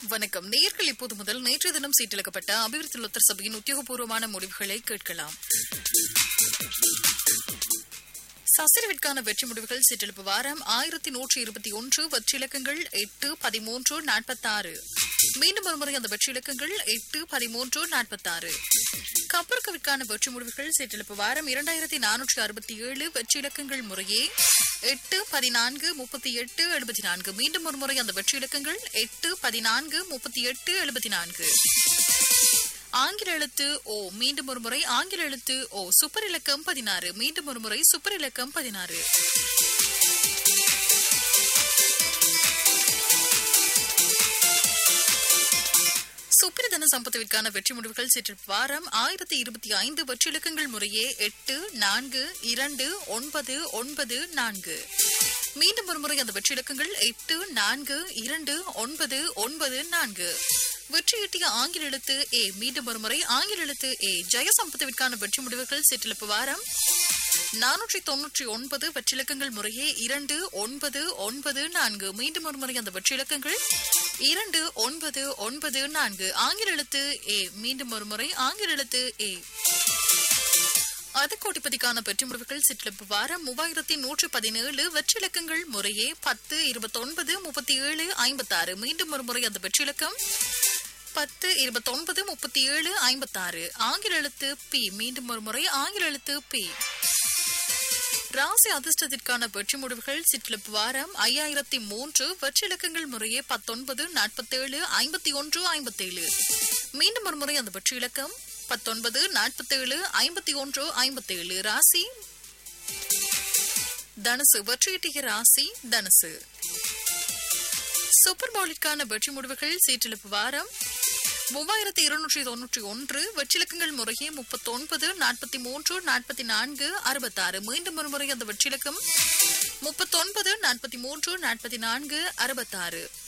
வணக்கம் நேர்கள் இப்போது முதல் நேற்றைய தினம் சீட்டிழக்கப்பட்ட அபிவிருத்தி லொத்தர் சபையின் உத்தியோகபூர்வமான முடிவுகளை கேட்கலாம் சசிரவிற்கான வெற்றி முடிவுகள் சீட்டெழுப்பு வாரம் ஆயிரத்தி நூற்றி இருபத்தி ஒன்று வெற்றிலக்கங்கள் எட்டு பதிமூன்று நாற்பத்தாறு மீண்டும் ஒருமுறை அந்த வெற்றி இலக்கங்கள் எட்டு பதிமூன்று நாற்பத்தாறு கப்பற்கவிற்கான வெற்றி முடிவுகள் சீட்டெழுப்பு வாரம் இரண்டாயிரத்தி நானூற்றி அறுபத்தி ஏழு வெற்றி இலக்கங்கள் முறையே எட்டு பதினான்கு முப்பத்தி எட்டு எழுபத்தி நான்கு மீண்டும் ஒருமுறை அந்த வெற்றி இலக்கங்கள் எட்டு பதினான்கு முப்பத்தி எட்டு எழுபத்தி நான்கு ஆங்கில எழுத்து ஓ மீண்டும் ஒரு முறை ஆங்கில எழுத்து ஓ சூப்பர் இலக்கம் பதினாறு மீண்டும் ஒரு முறை சூப்பர் இலக்கம் பதினாறு சுப்பிரதன சம்பத்துவிற்கான வெற்றி முடிவுகள் சற்று வாரம் ஆயிரத்தி இருபத்தி ஐந்து வெற்றி இலக்கங்கள் முறையே எட்டு நான்கு இரண்டு ஒன்பது ஒன்பது நான்கு மீண்டும் ஒரு முறை அந்த வெற்றி இலக்கங்கள் எட்டு நான்கு இரண்டு ஒன்பது ஒன்பது நான்கு வெற்றியீட்டிய ஆங்கில எழுத்து ஏ மீண்டும் ஒரு முறை ஆங்கில எழுத்து ஏ ஜெயசம்பத்துவிற்கான வெற்றி முடிவுகள் சிற்றிழப்பு வாரம் நானூற்றி தொன்னூற்றி ஒன்பது வெற்றிலக்கங்கள் முறையே இரண்டு ஒன்பது ஒன்பது நான்கு மீண்டும் ஒரு முறை அந்த வெற்றிலக்கங்கள் இரண்டு ஒன்பது ஒன்பது நான்கு ஆங்கில எழுத்து ஏ மீண்டும் ஒரு முறை ஆங்கில எழுத்து ஏ அதக்கோட்டிப்பதிக்கான வெற்றி முடிவுகள் சிற்றிழப்பு வாரம் மூவாயிரத்தி நூற்றி பதினேழு வெற்றிலக்கங்கள் முறையே பத்து இருபத்தொன்பது முப்பத்தி ஏழு ஐம்பத்தாறு மீண்டும் ஒரு முறை அந்த வெற்றிலக்கம் பத்து இருபத்தொன்பது முப்பத்தி ஏழு ஐம்பத்தாறு ஆங்கில எழுத்து பி மீண்டும் ஒரு முறை ஆங்கில எழுத்து பி ராசி அதிர்ஷ்டத்திற்கான வெற்றி முடிவுகள் சிற்றிழப்பு வாரம் ஐயாயிரத்தி மூன்று வெற்றிலக்கங்கள் முறையே பத்தொன்பது நாற்பத்தேழு ஐம்பத்தி ஒன்று ஐம்பத்தேழு மீண்டும் ஒரு முறை அந்த வெற்றி இலக்கம் பத்தொன்பது நாற்பத்தேழு ஐம்பத்தி ஒன்று ஐம்பத்தேழு ராசி தனுசு வெற்றியிட்டிய ராசி தனுசு சூப்பர் பவுலிற்கான வெற்றி முடிவுகள் சீற்றிழப்பு வாரம் மூவாயிரத்தி இருநூற்றி தொன்னூற்றி ஒன்று வெற்றிலக்கங்கள் முறையே முப்பத்தொன்பது நாற்பத்தி மூன்று நாற்பத்தி நான்கு அறுபத்தாறு மீண்டும் ஒரு முறை அந்த வெற்றிலக்கம் முப்பத்தொன்பது நாற்பத்தி மூன்று நாற்பத்தி நான்கு அறுபத்தாறு